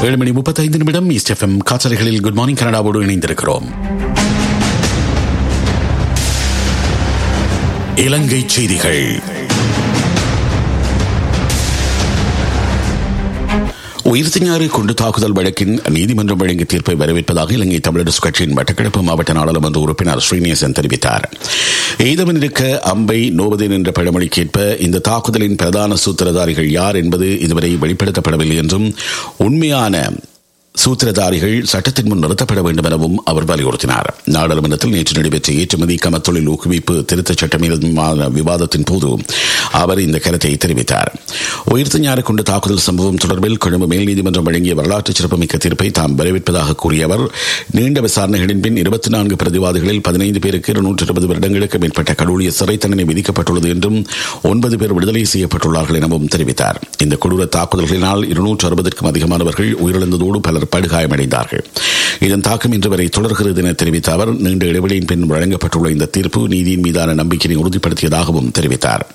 ஏழு மணி முப்பத்தைந்து நிமிடம் ஈஸ்ட் எஃப்எம் காற்றலைகளில் குட் மார்னிங் கனடாவோடு இணைந்திருக்கிறோம் இலங்கை செய்திகள் உயிர்த்திஞாறு கொண்டு தாக்குதல் வழக்கின் நீதிமன்றம் வழங்கிய தீர்ப்பை வரவேற்பதாக இலங்கை தமிழரசு கட்சியின் மட்டக்களப்பு மாவட்ட நாடாளுமன்ற உறுப்பினர் ஸ்ரீநேசன் தெரிவித்தார் எய்தவன் இருக்க அம்பை நோவதேன் என்ற பழமொழிக்கேற்ப இந்த தாக்குதலின் பிரதான சூத்திரதாரிகள் யார் என்பது இதுவரை வெளிப்படுத்தப்படவில்லை என்றும் உண்மையான சூத்திரதாரிகள் சட்டத்தின் முன் நிறுத்தப்பட வேண்டும் எனவும் அவர் வலியுறுத்தினார் நாடாளுமன்றத்தில் நேற்று நடைபெற்ற ஏற்றுமதி கமத்தொழில் ஊக்குவிப்பு திருத்தச் சட்ட மீதான விவாதத்தின் போது அவர் இந்த கருத்தை தெரிவித்தார் உயிர்த்த ஞாறு கொண்டு தாக்குதல் சம்பவம் தொடர்பில் கொழும்பு மேல் நீதிமன்றம் வழங்கிய வரலாற்று சிறப்புமிக்க தீர்ப்பை தாம் வரவேற்பதாக கூறிய அவர் நீண்ட விசாரணைகளின் பின் இருபத்தி நான்கு பிரதிவாதிகளில் பதினைந்து பேருக்கு இருநூற்று இருபது வருடங்களுக்கு மேற்பட்ட கடூழிய சிறை தண்டனை விதிக்கப்பட்டுள்ளது என்றும் ஒன்பது பேர் விடுதலை செய்யப்பட்டுள்ளார்கள் எனவும் தெரிவித்தார் இந்த கொடூர தாக்குதல்களினால் இருநூற்று அறுபதற்கும் அதிகமானவர்கள் உயிரிழந்ததோடு பலர் படுகாயமடைந்தார்கள் இதன் தாக்கம் இன்று வரை தொடர்கிறது என தெரிவித்த அவர் நீண்ட இடைவெளியின் பின் வழங்கப்பட்டுள்ள இந்த தீர்ப்பு நீதியின் மீதான நம்பிக்கையை உறுதிப்படுத்தியதாகவும் தெரிவித்தார்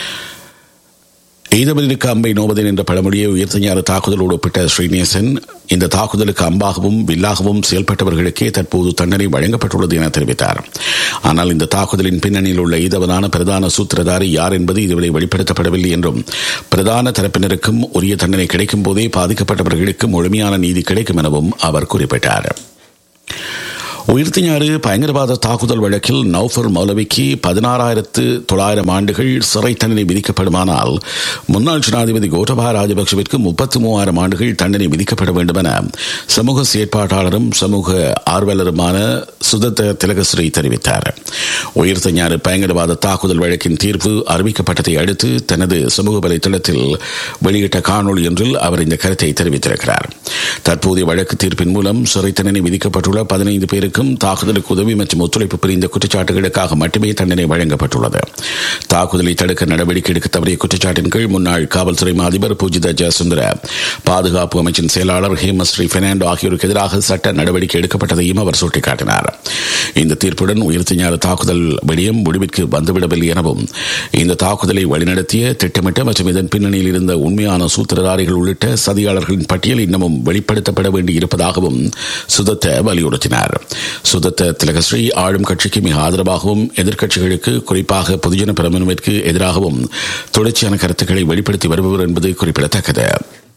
எய்தவனிற்கு அம்பை நோவதன் என்ற பழமொழியை உயர்த்தஞான தாக்குதலோடு ஒப்பிட்ட ஸ்ரீநேசன் இந்த தாக்குதலுக்கு அம்பாகவும் வில்லாகவும் செயல்பட்டவர்களுக்கே தற்போது தண்டனை வழங்கப்பட்டுள்ளது என தெரிவித்தார் ஆனால் இந்த தாக்குதலின் பின்னணியில் உள்ள ஈதவனான பிரதான சூத்திரதாரி யார் என்பது இதுவரை வெளிப்படுத்தப்படவில்லை என்றும் பிரதான தரப்பினருக்கும் உரிய தண்டனை கிடைக்கும் போதே பாதிக்கப்பட்டவர்களுக்கு முழுமையான நீதி கிடைக்கும் எனவும் அவர் குறிப்பிட்டார் உயிர்த்திஞாறு பயங்கரவாத தாக்குதல் வழக்கில் நௌஃபர் மௌலவிக்கு பதினாறாயிரத்து தொள்ளாயிரம் ஆண்டுகள் சிறை தண்டனை விதிக்கப்படுமானால் முன்னாள் ஜனாதிபதி கோட்டபா ராஜபக்சவிற்கு முப்பத்தி மூவாயிரம் ஆண்டுகள் தண்டனை விதிக்கப்பட வேண்டும் என சமூக செயற்பாட்டாளரும் சமூக ஆர்வலருமான சுதத்த திலகஸ்ரீ தெரிவித்தார் உயிர்த்திஞாறு பயங்கரவாத தாக்குதல் வழக்கின் தீர்ப்பு அறிவிக்கப்பட்டதை அடுத்து தனது சமூக வலைதளத்தில் வெளியிட்ட காணொலி ஒன்றில் அவர் இந்த கருத்தை தெரிவித்திருக்கிறார் தற்போதைய வழக்கு தீர்ப்பின் மூலம் சிறை தண்டனை விதிக்கப்பட்டுள்ள பதினைந்து பேருக்கு பேருக்கும் தாக்குதலுக்கு உதவி மற்றும் ஒத்துழைப்பு புரிந்த குற்றச்சாட்டுகளுக்காக மட்டுமே தண்டனை வழங்கப்பட்டுள்ளது தாக்குதலை தடுக்க நடவடிக்கை எடுக்க தவறிய குற்றச்சாட்டின் கீழ் முன்னாள் காவல்துறை அதிபர் பூஜித ஜெயசுந்தர பாதுகாப்பு அமைச்சின் செயலாளர் ஹேமஸ்ரீ பெர்னாண்டோ ஆகியோருக்கு எதிராக சட்ட நடவடிக்கை எடுக்கப்பட்டதையும் அவர் சுட்டிக்காட்டினார் இந்த தீர்ப்புடன் உயிர்த்திஞான தாக்குதல் விடயம் முடிவிற்கு வந்துவிடவில்லை எனவும் இந்த தாக்குதலை வழிநடத்திய திட்டமிட்ட மற்றும் இதன் பின்னணியில் இருந்த உண்மையான சூத்திரதாரிகள் உள்ளிட்ட சதியாளர்களின் பட்டியல் இன்னமும் வெளிப்படுத்தப்பட வேண்டியிருப்பதாகவும் சுதத்த வலியுறுத்தினார் சுதத்த திலகஸ்ரீ ஆளும் கட்சிக்கு மிக ஆதரவாகவும் எதிர்க்கட்சிகளுக்கு குறிப்பாக பொதுஜன பிரமுனவிற்கு எதிராகவும் தொடர்ச்சியான கருத்துக்களை வெளிப்படுத்தி வருபவர் என்பது குறிப்பிடத்தக்கது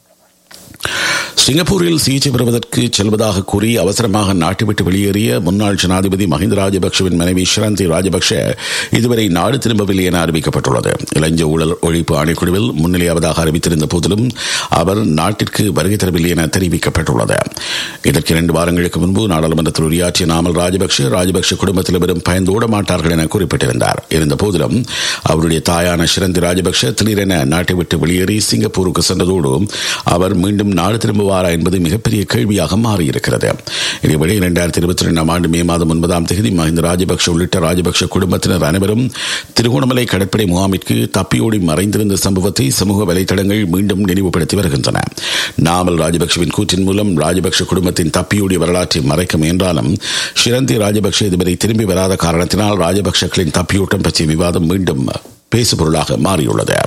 சிங்கப்பூரில் சிகிச்சை பெறுவதற்கு செல்வதாக கூறி அவசரமாக நாட்டை விட்டு வெளியேறிய முன்னாள் ஜனாதிபதி மஹிந்த ராஜபக்சவின் மனைவி ஷிரந்தி ராஜபக்ஷ இதுவரை நாடு திரும்பவில்லை என அறிவிக்கப்பட்டுள்ளது இளைஞ ஊழல் ஒழிப்பு ஆணைக்குழுவில் முன்னிலையாவதாக அறிவித்திருந்த போதிலும் அவர் நாட்டிற்கு வருகை தரவில்லை என தெரிவிக்கப்பட்டுள்ளது இதற்கு இரண்டு வாரங்களுக்கு முன்பு நாடாளுமன்றத்தில் உரையாற்றிய நாமல் ராஜபக்ஷ ராஜபக்ஷ குடும்பத்தில் வரும் பயந்தோட மாட்டார்கள் என குறிப்பிட்டிருந்தார் இருந்த போதிலும் அவருடைய தாயான ஷிரந்தி ராஜபக்ஷ திடீரென நாட்டை விட்டு வெளியேறி சிங்கப்பூருக்கு சென்றதோடு அவர் மீண்டும் நாடு திரும்புவாரா என்பது மிகப்பெரிய கேள்வியாக மாறியிருக்கிறது இதேவேளை இரண்டாயிரத்தி இருபத்தி ரெண்டாம் ஆண்டு மே மாதம் ஒன்பதாம் தேதி மஹிந்த ராஜபக்ஷ உள்ளிட்ட ராஜபக்ஷ குடும்பத்தினர் அனைவரும் திருகோணமலை கடற்படை முகாமிற்கு தப்பியோடி மறைந்திருந்த சம்பவத்தை சமூக வலைதளங்கள் மீண்டும் நினைவுபடுத்தி வருகின்றன நாமல் ராஜபக்ஷவின் கூற்றின் மூலம் ராஜபக்ஷ குடும்பத்தின் தப்பியோடிய வரலாற்றை மறைக்க முயன்றாலும் ஷிரந்தி ராஜபக்ஷ இதுவரை திரும்பி வராத காரணத்தினால் ராஜபக்ஷக்களின் தப்பியோட்டம் பற்றிய விவாதம் மீண்டும் பேசுபொருளாக மாறியுள்ளது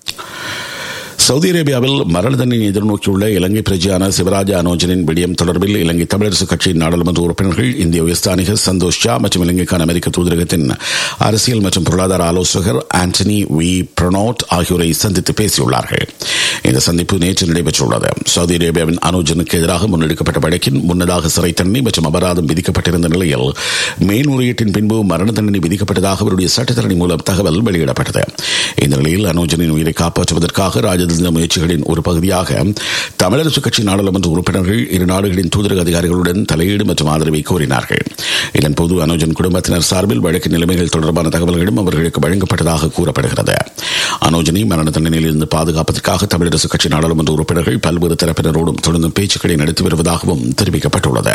சவுதி அரேபியாவில் மரண தண்டனை எதிர்நோக்கியுள்ள இலங்கை பிரஜையான சிவராஜ அனோஜனின் விடயம் தொடர்பில் இலங்கை தமிழரசு கட்சியின் நாடாளுமன்ற உறுப்பினர்கள் இந்திய உயர்ஸ்தானிகர் சந்தோஷ் ஷா மற்றும் இலங்கைக்கான அமெரிக்க தூதரகத்தின் அரசியல் மற்றும் பொருளாதார ஆலோசகர் ஆண்டனி வி பிரணோட் ஆகியோரை சந்தித்து பேசியுள்ளார்கள் இந்த சந்திப்பு நேற்று நடைபெற்றுள்ளது சவுதி அரேபியாவின் அனோஜனுக்கு எதிராக முன்னெடுக்கப்பட்ட வழக்கின் முன்னதாக சிறை தண்டனை மற்றும் அபராதம் விதிக்கப்பட்டிருந்த நிலையில் மேல்முறையீட்டின் பின்பு மரண தண்டனை விதிக்கப்பட்டதாக அவருடைய சட்டத்தரணி மூலம் தகவல் வெளியிடப்பட்டது இந்த நிலையில் அனோஜனின் உயிரை காப்பாற்றுவதற்காக ராஜ ராஜதந்திர முயற்சிகளின் ஒரு பகுதியாக தமிழரசு கட்சி நாடாளுமன்ற உறுப்பினர்கள் இரு நாடுகளின் தூதரக அதிகாரிகளுடன் தலையீடு மற்றும் ஆதரவை கோரினார்கள் இதன்போது அனுஜன் குடும்பத்தினர் சார்பில் வழக்கு நிலைமைகள் தொடர்பான தகவல்களும் அவர்களுக்கு வழங்கப்பட்டதாக கூறப்படுகிறது அனோஜனை மரண தண்டனையில் இருந்து பாதுகாப்பதற்காக தமிழரசு கட்சி நாடாளுமன்ற உறுப்பினர்கள் பல்வேறு தரப்பினரோடும் தொடர்ந்து பேச்சுக்களை நடத்தி வருவதாகவும் தெரிவிக்கப்பட்டுள்ளது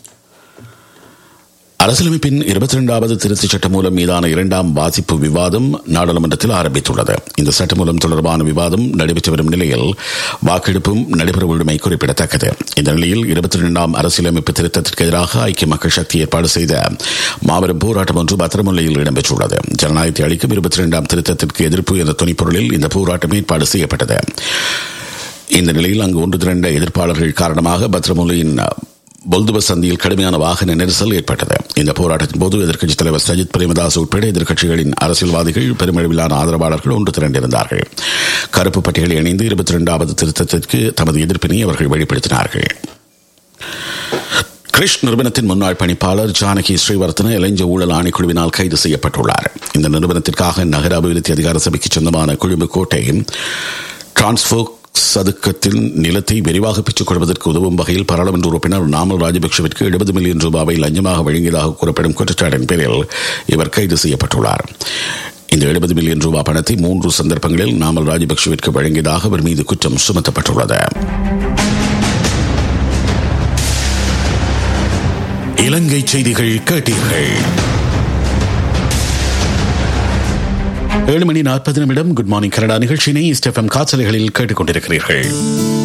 அரசியலமைப்பின் இருபத்தி இரண்டாவது திருத்தச் சட்ட மூலம் மீதான இரண்டாம் வாசிப்பு விவாதம் நாடாளுமன்றத்தில் ஆரம்பித்துள்ளது இந்த சட்டமூலம் தொடர்பான விவாதம் நடைபெற்று வரும் நிலையில் வாக்கெடுப்பும் நடைபெறவுள்ளமை குறிப்பிடத்தக்கது இந்த நிலையில் இருபத்தி இரண்டாம் அரசியலமைப்பு திருத்தத்திற்கு எதிராக ஐக்கிய மக்கள் சக்தி ஏற்பாடு செய்த மாபெரும் போராட்டம் ஒன்று பத்திரமுல்லையில் இடம்பெற்றுள்ளது ஜனநாயகத்தை அளிக்கும் இருபத்தி இரண்டாம் திருத்தத்திற்கு எதிர்ப்பு என்ற துணிப்பொருளில் இந்த போராட்டம் ஏற்பாடு செய்யப்பட்டது இந்த நிலையில் அங்கு ஒன்று திரண்ட எதிர்ப்பாளர்கள் காரணமாக பத்ரமுலியின் பொல்துப சந்தியில் கடுமையான வாகன நெரிசல் ஏற்பட்டது இந்த போராட்டத்தின் போது எதிர்க்கட்சித் தலைவர் சஜித் பிரேமதாஸ் உட்பட எதிர்க்கட்சிகளின் அரசியல்வாதிகள் பெருமளவிலான ஆதரவாளர்கள் ஒன்று திரண்டிருந்தார்கள் கருப்பு பட்டியலை இணைந்து இருபத்தி இரண்டாவது திருத்தத்திற்கு தமது எதிர்ப்பினை அவர்கள் வெளிப்படுத்தினார்கள் கிரிஷ் நிறுவனத்தின் முன்னாள் பணிப்பாளர் ஜானகி ஸ்ரீவர்த்தன இளைஞ ஊழல் ஆணைக்குழுவினால் கைது செய்யப்பட்டுள்ளார் இந்த நிறுவனத்திற்காக நகர அபிவிருத்தி அதிகார சபைக்கு சொந்தமான கொழும்பு கோட்டை டிரான்ஸ்போ சதுக்கத்தின் நிலத்தை விரிவாக பெற்றுக் கொள்வதற்கு உதவும் வகையில் பாராளுமன்ற உறுப்பினர் நாமல் ராஜபக்சவிற்கு எழுபது மில்லியன் ரூபாவை லஞ்சமாக வழங்கியதாக கூறப்படும் குற்றச்சாட்டின் பேரில் இவர் கைது செய்யப்பட்டுள்ளார் இந்த எழுபது மில்லியன் ரூபாய் பணத்தை மூன்று சந்தர்ப்பங்களில் நாமல் ராஜபக்சவிற்கு வழங்கியதாக அவர் மீது குற்றம் சுமத்தப்பட்டுள்ளது இலங்கை செய்திகள் கேட்டீர்கள் ஏழு மணி நாற்பது நிமிடம் குட் மார்னிங் கனடா நிகழ்ச்சியினை ஸ்டெஃபம் காய்ச்சல்களில் கேட்டுக்கொண்டிருக்கிறீர்கள்